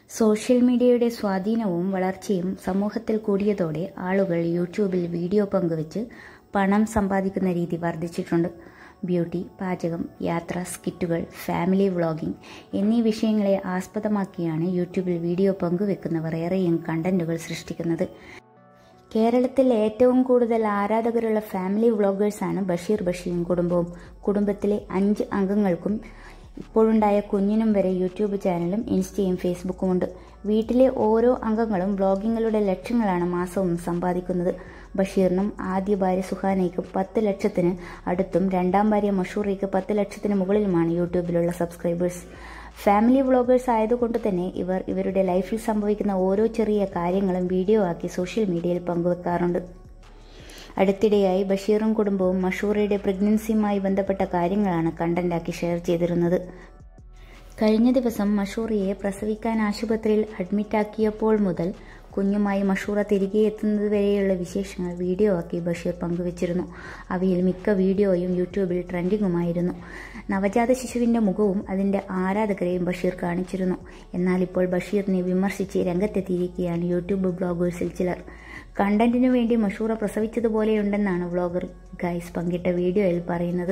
social മീഡിയയുടെ സ്വാധീനവും വളർച്ചയും സമൂഹത്തിൽ കൂടിയതോടെ ആളുകൾ യൂട്യൂബിൽ വീഡിയോ പങ്കുവച്ച് പണം സമ്പാദിക്കുന്ന രീതി വർദ്ധിച്ചിട്ടുണ്ട് ബ്യൂട്ടി പാചകം യാത്ര സ്കിറ്റുകൾ ഫാമിലി വ്ളോഗിംഗ് എന്നീ വിഷയങ്ങളെ ആസ്പദമാക്കിയാണ് യൂട്യൂബിൽ വീഡിയോ പങ്കുവെക്കുന്നവർ ഏറെയും കണ്ടന്റുകൾ സൃഷ്ടിക്കുന്നത് കേരളത്തിൽ ഏറ്റവും കൂടുതൽ ആരാധകരുള്ള ഫാമിലി വ്ളോഗേഴ്സാണ് ബഷീർ ബഷീറും കുടുംബവും കുടുംബത്തിലെ അഞ്ച് അംഗങ്ങൾക്കും ഇപ്പോഴുണ്ടായ കുഞ്ഞിനും വരെ യൂട്യൂബ് ചാനലും ഇൻസ്റ്റയും ഫേസ്ബുക്കും ഉണ്ട് വീട്ടിലെ ഓരോ അംഗങ്ങളും വ്ളോഗിങ്ങളുടെ ലക്ഷങ്ങളാണ് മാസവും സമ്പാദിക്കുന്നത് ബഷീറിനും ആദ്യ ഭാര്യ സുഹാനയ്ക്ക് പത്ത് ലക്ഷത്തിന് അടുത്തും രണ്ടാം ഭാര്യ മഷൂറയ്ക്ക് പത്ത് ലക്ഷത്തിന് മുകളിലുമാണ് യൂട്യൂബിലുള്ള സബ്സ്ക്രൈബേഴ്സ് ഫാമിലി വ്ളോഗേഴ്സ് ആയതുകൊണ്ട് തന്നെ ഇവർ ഇവരുടെ ലൈഫിൽ സംഭവിക്കുന്ന ഓരോ ചെറിയ കാര്യങ്ങളും വീഡിയോ ആക്കി സോഷ്യൽ മീഡിയയിൽ പങ്കുവെക്കാറുണ്ട് അടുത്തിടെയായി ബഷീറും കുടുംബവും മഷൂറയുടെ പ്രഗ്നൻസിയുമായി ബന്ധപ്പെട്ട കാര്യങ്ങളാണ് കണ്ടന്റാക്കി ഷെയർ ചെയ്തിരുന്നത് കഴിഞ്ഞ ദിവസം മഷൂറിയെ പ്രസവിക്കാൻ ആശുപത്രിയിൽ അഡ്മിറ്റാക്കിയപ്പോൾ മുതൽ കുഞ്ഞുമായി മഷൂറ തിരികെ എത്തുന്നത് വരെയുള്ള വിശേഷങ്ങൾ വീഡിയോ ആക്കി ബഷീർ പങ്കുവച്ചിരുന്നു അവയിൽ മിക്ക വീഡിയോയും യൂട്യൂബിൽ ട്രെൻഡിങ്ങുമായിരുന്നു നവജാത ശിശുവിന്റെ മുഖവും അതിന്റെ ആരാധകരെയും ബഷീർ കാണിച്ചിരുന്നു എന്നാൽ ഇപ്പോൾ ബഷീറിനെ വിമർശിച്ച് രംഗത്തെത്തിയിരിക്കുകയാണ് യൂട്യൂബ് ബ്ലോഗേഴ്സിൽ ചിലർ കണ്ടന്റിനു വേണ്ടി മഷൂറ പ്രസവിച്ചതുപോലെയുണ്ടെന്നാണ് വ്ളോഗർ ഗൈസ് പങ്കിട്ട വീഡിയോയിൽ പറയുന്നത്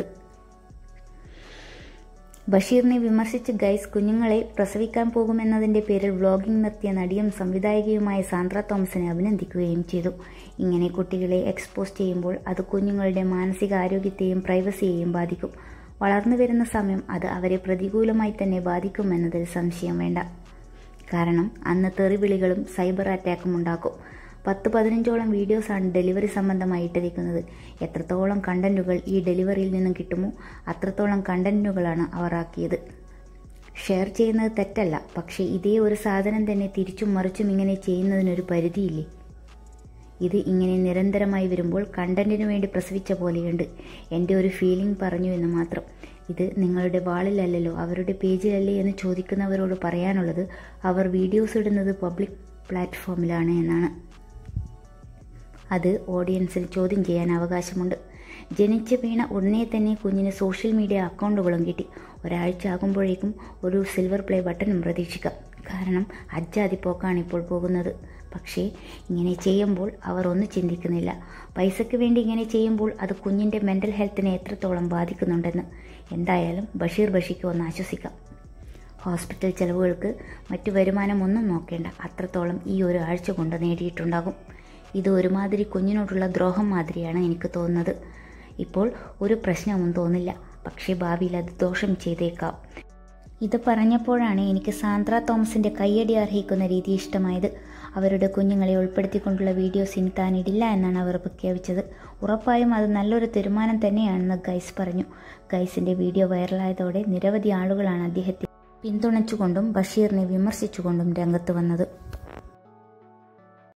ബഷീറിനെ വിമർശിച്ച് ഗൈസ് കുഞ്ഞുങ്ങളെ പ്രസവിക്കാൻ പോകുമെന്നതിന്റെ പേരിൽ വ്ളോഗിംഗ് നിർത്തിയ നടിയും സംവിധായകയുമായ സാന്ദ്ര തോമസിനെ അഭിനന്ദിക്കുകയും ചെയ്തു ഇങ്ങനെ കുട്ടികളെ എക്സ്പോസ് ചെയ്യുമ്പോൾ അത് കുഞ്ഞുങ്ങളുടെ മാനസികാരോഗ്യത്തെയും പ്രൈവസിയെയും ബാധിക്കും വളർന്നു വരുന്ന സമയം അത് അവരെ പ്രതികൂലമായി തന്നെ ബാധിക്കുമെന്നതിൽ സംശയം വേണ്ട കാരണം അന്ന് തെറിവിളികളും സൈബർ അറ്റാക്കും ഉണ്ടാക്കും പത്ത് പതിനഞ്ചോളം വീഡിയോസാണ് ഡെലിവറി സംബന്ധമായി ഇട്ടിരിക്കുന്നത് എത്രത്തോളം കണ്ടന്റുകൾ ഈ ഡെലിവറിയിൽ നിന്നും കിട്ടുമോ അത്രത്തോളം കണ്ടന്റുകളാണ് അവർ ആക്കിയത് ഷെയർ ചെയ്യുന്നത് തെറ്റല്ല പക്ഷേ ഇതേ ഒരു സാധനം തന്നെ തിരിച്ചും മറിച്ചും ഇങ്ങനെ ചെയ്യുന്നതിനൊരു പരിധിയില്ലേ ഇത് ഇങ്ങനെ നിരന്തരമായി വരുമ്പോൾ കണ്ടന്റിനു വേണ്ടി പ്രസവിച്ച പോലെയുണ്ട് എൻ്റെ ഒരു ഫീലിംഗ് പറഞ്ഞു എന്ന് മാത്രം ഇത് നിങ്ങളുടെ വാളിലല്ലല്ലോ അവരുടെ പേജിലല്ലേ എന്ന് ചോദിക്കുന്നവരോട് പറയാനുള്ളത് അവർ വീഡിയോസ് ഇടുന്നത് പബ്ലിക് പ്ലാറ്റ്ഫോമിലാണ് എന്നാണ് അത് ഓഡിയൻസിൽ ചോദ്യം ചെയ്യാൻ അവകാശമുണ്ട് ജനിച്ച് വീണ ഉടനെ തന്നെ കുഞ്ഞിന് സോഷ്യൽ മീഡിയ അക്കൗണ്ടുകളും കിട്ടി ഒരാഴ്ച ആകുമ്പോഴേക്കും ഒരു സിൽവർ പ്ലേ ബട്ടണും പ്രതീക്ഷിക്കാം കാരണം അജ്ജാതി പോക്കാണ് ഇപ്പോൾ പോകുന്നത് പക്ഷേ ഇങ്ങനെ ചെയ്യുമ്പോൾ അവർ ഒന്നും ചിന്തിക്കുന്നില്ല പൈസയ്ക്ക് വേണ്ടി ഇങ്ങനെ ചെയ്യുമ്പോൾ അത് കുഞ്ഞിൻ്റെ മെൻ്റൽ ഹെൽത്തിനെ എത്രത്തോളം ബാധിക്കുന്നുണ്ടെന്ന് എന്തായാലും ബഷീർ ബഷിക്ക് ഒന്ന് ആശ്വസിക്കാം ഹോസ്പിറ്റൽ ചെലവുകൾക്ക് മറ്റു വരുമാനമൊന്നും നോക്കേണ്ട അത്രത്തോളം ഈ ഒരു ആഴ്ച കൊണ്ട് നേടിയിട്ടുണ്ടാകും ഇത് ഒരുമാതിരി കുഞ്ഞിനോടുള്ള ദ്രോഹം മാതിരിയാണ് എനിക്ക് തോന്നുന്നത് ഇപ്പോൾ ഒരു പ്രശ്നവും തോന്നില്ല പക്ഷേ ഭാവിയിൽ അത് ദോഷം ചെയ്തേക്കാം ഇത് പറഞ്ഞപ്പോഴാണ് എനിക്ക് സാന്ദ്ര തോമസിന്റെ കയ്യടി അർഹിക്കുന്ന രീതി ഇഷ്ടമായത് അവരുടെ കുഞ്ഞുങ്ങളെ ഉൾപ്പെടുത്തിക്കൊണ്ടുള്ള വീഡിയോസ് ഇനി താനിടില്ല എന്നാണ് അവർ പ്രഖ്യാപിച്ചത് ഉറപ്പായും അത് നല്ലൊരു തീരുമാനം തന്നെയാണെന്ന് ഗൈസ് പറഞ്ഞു ഗൈസിന്റെ വീഡിയോ വൈറലായതോടെ നിരവധി ആളുകളാണ് അദ്ദേഹത്തെ പിന്തുണച്ചുകൊണ്ടും ബഷീറിനെ വിമർശിച്ചുകൊണ്ടും രംഗത്ത് വന്നത്